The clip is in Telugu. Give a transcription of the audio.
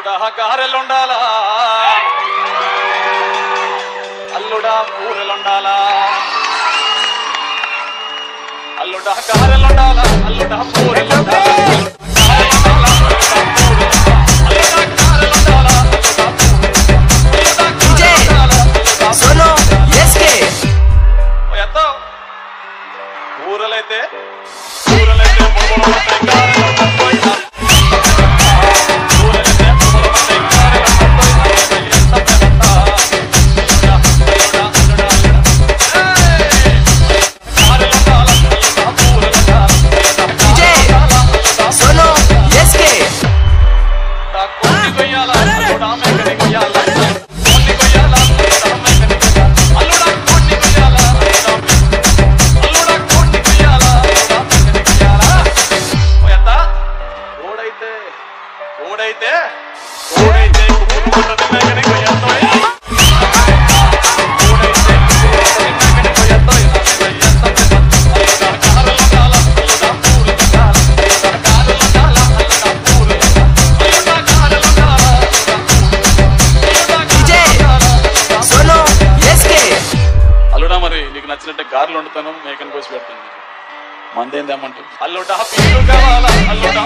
అల్లుడా గారెలుండాలా అల్లుడా పూరెలుండాలా అల్లుడా గారెలుండాలా అల్లుడా పూరెలుండాలా సోను ఎస్కే ఊరలైతే ఊరలైతే పొడవులు ఉంటాయి, గారెలు ఉంటాయి. ఊరలైతే పొడవులు ఉంటాయి, గారెలు ఉంటాయి. ఎంత పెద్ద అల్లుడా, అల్లుడా, అల్లుడా, అల్లుడా. ఏయ్! గారెలుండాలా, అల్లుడా, పూరెలుండాలా. గారెలుండాలా, సోను ఎస్కే అల్లుడా, కోడి కొయ్యాలా, అల్లుడా, మేకని కొయ్యాలా. కోడి కొయ్యాలా, అల్లుడా, మేకని కొయ్యాలా. అల్లుడా, కోడిని కొయ్యాలా, అల్లుడా, అల్లుడా, కోడిని కొయ్యాలా, అల్లుడా, మేకని కొయ్యాలా. ఓయత్త, కోడైతే కోడైతే కోడైతే కుక్కని మేకని కొయ్యాలి. కోడైతే కుక్కని మేకని కొయ్యాలి. ఎంత పెద్ద అల్లుడా, కారులుండాలా, అల్లుడా, పూలుండాలా. అల్లుడా, కారులుండాలా, అల్లుడా, పూలుండాలా. అల్లుడా, కారులుండాలా, అల్లుడా, పూలుండాలా. అల్లుడా, సోను ఎస్కే అల్లుడా మరి నీకు నచ్చినట్టే గారెలు వండుతాను మేకని కోసి పెడతాను మంది ఏందేమంటావు అల్లుడా పీలు కావాలా అల్లుడా